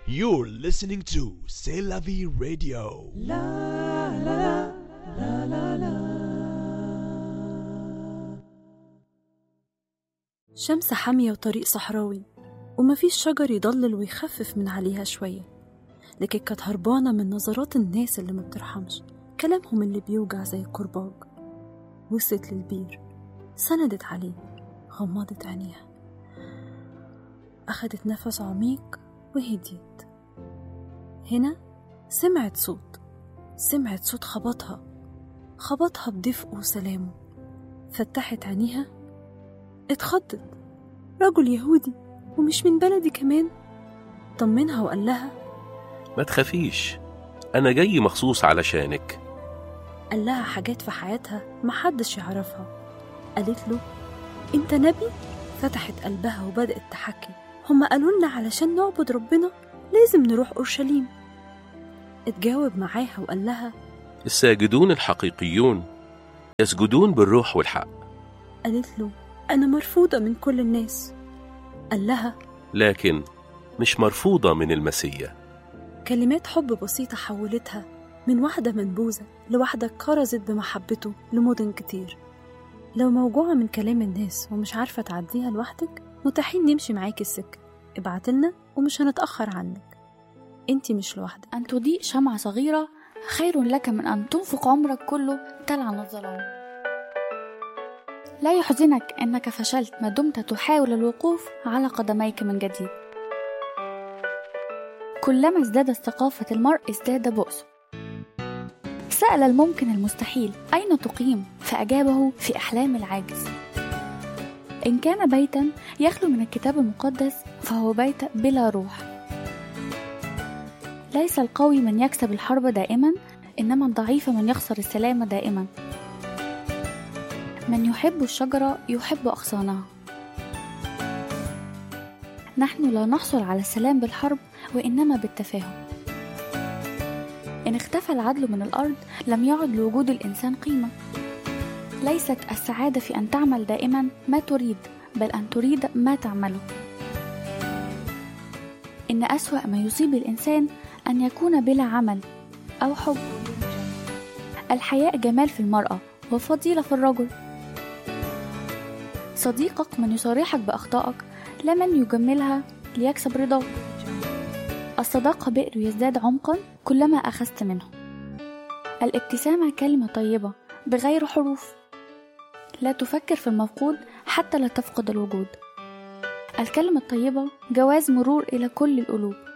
You're listening to C'est la vie radio. شمس حامية وطريق صحراوي ومفيش شجر يضلل ويخفف من عليها شوية لكن كانت هربانة من نظرات الناس اللي ما بترحمش كلامهم اللي بيوجع زي الكرباج وصلت للبير سندت عليه غمضت عينيها أخدت نفس عميق وهديت هنا سمعت صوت سمعت صوت خبطها خبطها بدفئه وسلامه فتحت عينيها اتخضت رجل يهودي ومش من بلدي كمان طمنها وقال لها ما تخافيش أنا جاي مخصوص علشانك قال لها حاجات في حياتها محدش يعرفها قالت له انت نبي فتحت قلبها وبدأت تحكي هما قالوا لنا علشان نعبد ربنا لازم نروح أورشليم اتجاوب معاها وقال لها الساجدون الحقيقيون يسجدون بالروح والحق قالت له أنا مرفوضة من كل الناس قال لها لكن مش مرفوضة من المسيح كلمات حب بسيطة حولتها من واحدة منبوذة لواحدة كرزت بمحبته لمدن كتير لو موجوعة من كلام الناس ومش عارفة تعديها لوحدك متاحين نمشي معاكي السكة ابعتلنا ومش هنتأخر عنك انتي مش لوحدك أن تضيء شمعة صغيرة خير لك من أن تنفق عمرك كله تلعن الظلام لا يحزنك أنك فشلت ما دمت تحاول الوقوف على قدميك من جديد كلما ازدادت ثقافة المرء ازداد بؤسه سأل الممكن المستحيل أين تقيم فأجابه في أحلام العاجز إن كان بيتا يخلو من الكتاب المقدس فهو بيت بلا روح ليس القوي من يكسب الحرب دائما إنما الضعيف من يخسر السلام دائما من يحب الشجرة يحب أغصانها نحن لا نحصل على السلام بالحرب وإنما بالتفاهم إن اختفى العدل من الأرض لم يعد لوجود الإنسان قيمة ليست السعادة في أن تعمل دائما ما تريد بل أن تريد ما تعمله إن أسوأ ما يصيب الإنسان أن يكون بلا عمل أو حب الحياء جمال في المرأة وفضيلة في الرجل صديقك من يصارحك بأخطائك لا من يجملها ليكسب رضاك الصداقة بئر يزداد عمقا كلما أخذت منه الابتسامة كلمة طيبة بغير حروف لا تفكر في المفقود حتى لا تفقد الوجود الكلمة الطيبة جواز مرور إلى كل القلوب